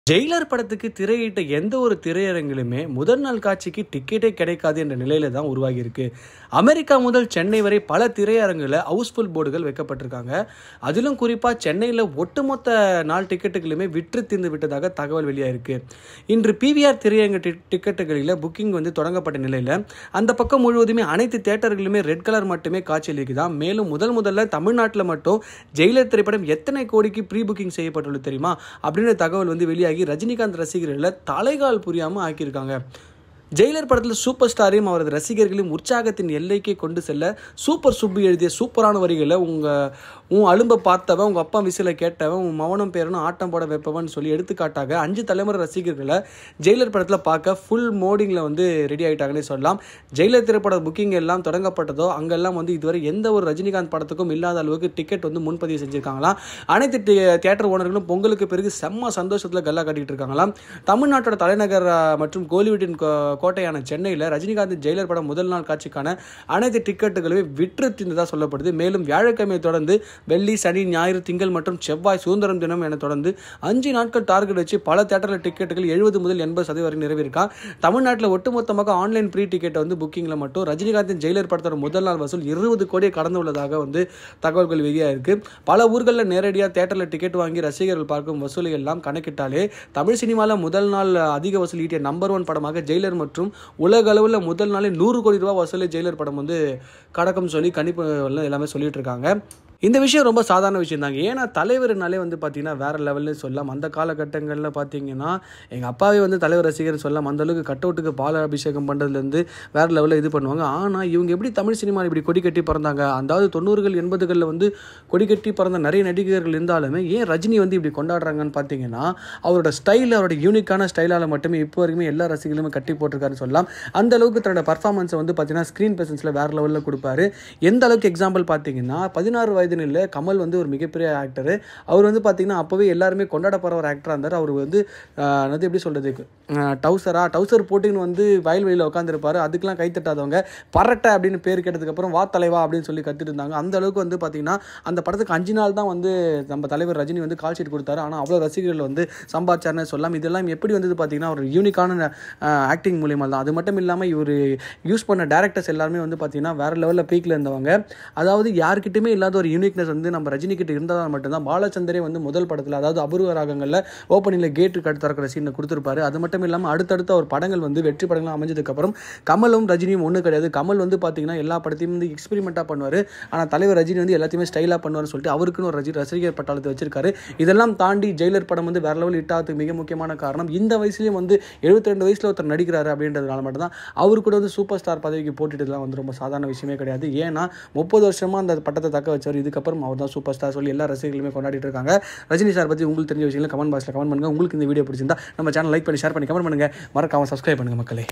Jailer படத்துக்கு திரையிட்ட எந்த ஒரு திரையரங்கிலுமே முதல் நாள் காட்சிக்கு டிக்கெட்டே கிடைக்காது என்ற நிலையில தான் உருவாகி இருக்கு அமெரிக்கா முதல் சென்னை வரை பல திரையரங்குல ஹவுஸ்ஃபுல் போர்டுகள் வைக்கப்பட்டிருக்காங்க அதிலும் குறிப்பாக சென்னையில் ஒட்டுமொத்த நாள் டிக்கெட்டுகளுமே விற்று தீர்ந்து விட்டதாக தகவல் வெளியாயிருக்கு இன்று பிவிஆர் திரையரங்கு டி- டிக்கெட்டுகளில் புக்கிங் வந்து தொடங்கப்பட்ட நிலையில் அந்த பக்கம் முழுவதுமே அனைத்து தேட்டர்களுமே ரெட் கலர் மட்டுமே காட்சியளிக்குதான் மேலும் முதல் முதல்ல தமிழ்நாட்டில் மட்டும் ஜெயிலர் திரைப்படம் எத்தனை கோடிக்கு ப்ரீ புக்கிங் செய்யப்பட்டுள்ளது தெரியுமா அப்படின்னு தகவல் வந்து வெளியாகி ரஜினிகாந்த் ரசிகர்களை தலைகால் புரியாமல் ஆக்கியிருக்காங்க ஜெயிலர் படத்தில் சூப்பர் ஸ்டாரையும் அவரது ரசிகர்களையும் உற்சாகத்தின் எல்லைக்கே கொண்டு செல்ல சூப்பர் சுப்பு எழுதிய சூப்பரான வரிகளை உங்கள் உன் அலும்பை பார்த்தவன் உங்கள் அப்பா விசில கேட்டவன் உன் மவனம் பேரனும் ஆட்டம் போட வைப்பவன் சொல்லி எடுத்துக்காட்டாக அஞ்சு தலைமுறை ரசிகர்களை ஜெயிலர் படத்தில் பார்க்க ஃபுல் மோடிங்கில் வந்து ரெடி ஆகிட்டாங்கன்னே சொல்லலாம் ஜெயிலர் திரைப்பட புக்கிங் எல்லாம் தொடங்கப்பட்டதோ அங்கெல்லாம் வந்து இதுவரை எந்த ஒரு ரஜினிகாந்த் படத்துக்கும் இல்லாத அளவுக்கு டிக்கெட் வந்து முன்பதிவு செஞ்சுருக்காங்களாம் அனைத்து தி- தியேட்டர் ஓனர்களும் பொங்கலுக்கு பிறகு செம்ம சந்தோஷத்தில் கல்லா கட்டிட்டு இருக்காங்களாம் தமிழ்நாட்டோட தலைநகர் ஆ, மற்றும் கோலிவுட்டின் கோ- கோட்டையான சென்னையில் ரஜினிகாந்த் ஜெயிலர் படம் முதல் நாள் காட்சிக்கான அனைத்து டிக்கெட்டுகளுமே விற்று தீர்ந்ததாக சொல்லப்படுது மேலும் வியாழக்கிழமையை தொடர்ந்து வெள்ளி சனி ஞாயிறு திங்கள் மற்றும் செவ்வாய் சுதந்திரம் தினம் என தொடர்ந்து அஞ்சு நாட்கள் டார்கெட் வச்சு பல தேட்டரில் டிக்கெட்டுகள் எழுபது முதல் எண்பது சதவீதம் வரை நிறைவேறிருக்கா தமிழ்நாட்டில் ஒட்டுமொத்தமாக ஆன்லைன் ப்ரீ டிக்கெட்டை வந்து புக்கிங்கில் மட்டும் ரஜினிகாந்தின் ஜெயிலர் படத்தோட முதல் நாள் வசூல் இருபது கோடியை கடந்து உள்ளதாக வந்து தகவல்கள் வெளியாக இருக்கு பல ஊர்களில் நேரடியாக தேட்டரில் டிக்கெட் வாங்கி ரசிகர்கள் பார்க்கும் வசூலை எல்லாம் கணக்கிட்டாலே தமிழ் சினிமாவில் முதல் நாள் அதிக வசூல் ஈட்டிய நம்பர் ஒன் படமாக ஜெயிலர் மற்றும் உலக அளவில் முதல் நாளே நூறு கோடி ரூபாய் வசூலை ஜெயிலர் படம் வந்து கடக்கும் சொல்லி கணிப்பு எல்லாம் எல்லாமே சொல்லிட்டு இருக்காங்க இந்த விஷயம் ரொம்ப சாதாரண விஷயம் தாங்க ஏன்னா தலைவர்னாலே வந்து பார்த்தீங்கன்னா வேற லெவல்னு சொல்லலாம் அந்த காலகட்டங்களில் பார்த்தீங்கன்னா எங்கள் அப்பாவே வந்து தலைவர் ரசிகர் சொல்லலாம் அந்த அளவுக்கு கட் அவுட்டுக்கு பால அபிஷேகம் பண்ணுறதுலேருந்து வேற லெவலில் இது பண்ணுவாங்க ஆனால் இவங்க எப்படி தமிழ் சினிமாவில் இப்படி கொடி கட்டி பிறந்தாங்க அதாவது தொண்ணூறுகள் எண்பதுகளில் வந்து கொடி கட்டி பிறந்த நிறைய நடிகர்கள் இருந்தாலுமே ஏன் ரஜினி வந்து இப்படி கொண்டாடுறாங்கன்னு பார்த்தீங்கன்னா அவரோட ஸ்டைல் அவரோட யூனிக்கான ஸ்டைலால் மட்டுமே இப்போ வரைக்குமே எல்லா ரசிகர்களுமே கட்டி போட்டிருக்காருன்னு சொல்லலாம் அந்த அளவுக்கு தன்னோட பர்ஃபார்மன்ஸை வந்து பார்த்தீங்கன்னா ஸ்க்ரீன் பிரசன்ஸில் வேற லெவலில் கொடுப்பாரு எந்த அளவுக்கு எக்ஸாம்பிள் பார்த்தீங்கன்னா பதினாறு வயதுன்னு இல்லை கமல் வந்து ஒரு மிகப்பெரிய ஆக்டர் அவர் வந்து பார்த்தீங்கன்னா அப்போவே எல்லாருமே கொண்டாடப்படுற ஒரு ஆக்டராக இருந்தார் அவர் வந்து ஆஹ், என்னது எப்படி சொல்கிறது டவுசரா டவுசர் போட்டுன்னு வந்து வயல் வெளியில் உட்காந்துருப்பாரு அதுக்கெல்லாம் கை தட்டாதவங்க பரட்டை அப்படின்னு பேர் கேட்டதுக்கப்புறம் வா தலைவா அப்படின்னு சொல்லி கத்திட்டு இருந்தாங்க அந்த அளவுக்கு வந்து பார்த்தீங்கன்னா அந்த படத்துக்கு அஞ்சு நாள் தான் வந்து நம்ம தலைவர் ரஜினி வந்து கால் ஷீட் கொடுத்தாரு ஆனால் அவ்வளோ ரசிகர்கள் வந்து சம்பாதிச்சார்னு சொல்லலாம் இதெல்லாம் எப்படி வந்தது பார்த்தீங்கன்னா ஒரு யூனிக்கான ஆக்டிங் மூலியமாக தான் அது மட்டும் இல்லாமல் இவர் யூஸ் பண்ண டேரக்டர்ஸ் எல்லாருமே வந்து பார்த்தீங்கன்னா வேற லெவலில் பீக்கில் இருந்தவங்க அதாவது யாருக்கிட்டுமே இல்லாத ஒரு யூனிக்னஸ் வந்து நம்ம ரஜினி கிட்ட இருந்தால் மட்டும்தான் பாலச்சந்தரே வந்து முதல் படத்தில் அதாவது அபூர்வ ராகங்களில் ஓப்பனிங்கில் கேட்டு கட்டு திறக்கிற சீனை கொடுத்துருப்பாரு அது மட்டும் இல்லாமல் அடுத்தடுத்த ஒரு படங்கள் வந்து வெற்றி படங்களாக அமைஞ்சதுக்கப்புறம் கமலும் ரஜினியும் ஒன்றும் கிடையாது கமல் வந்து பார்த்தீங்கன்னா எல்லா படத்தையும் வந்து எக்ஸ்பெரிமெண்ட்டாக பண்ணுவார் ஆனால் தலைவர் ரஜினி வந்து எல்லாத்தையுமே ஸ்டைலாக பண்ணுவார்னு சொல்லிட்டு அவருக்குன்னு ஒரு ரஜி ரசிகர் பட்டாளத்தை வச்சிருக்காரு இதெல்லாம் தாண்டி ஜெயிலர் படம் வந்து வேற லெவல் ஹிட் ஆகிறதுக்கு மிக முக்கியமான காரணம் இந்த வயசுலேயும் வந்து 72 ரெண்டு வயசில் ஒருத்தர் நடிக்கிறாரு அப்படின்றதுனால மட்டும்தான் அவர் கூட வந்து சூப்பர் ஸ்டார் பதவிக்கு போட்டுட்டுலாம் வந்து ரொம்ப சாதாரண விஷயமே கிடையாது ஏன்னா முப்பது வருஷமா அந்த பட்டத்தை தக்க வச்சவர் இதுக்கப்புறம் அவர் தான் சூப்பர் ஸ்டார் சொல்லி எல்லா ரசிகர்களுமே கொண்டாடிட்டு இருக்காங்க ரஜினி சார் பற்றி உங்களுக்கு தெரிஞ்ச விஷயங்களை கமெண்ட் பாக்ஸில் கமெண்ட் பண்ணுங்க உங்களுக்கு இந்த வீடியோ பிடிச்சிருந்தா நம்ம சேனல் லைக் பண்ணி ஷேர் பண்ணி கமெண்ட் பண்ணுங்க மறக்காம சப்ஸ்கிரைப் பண்ணுங்க மக்களே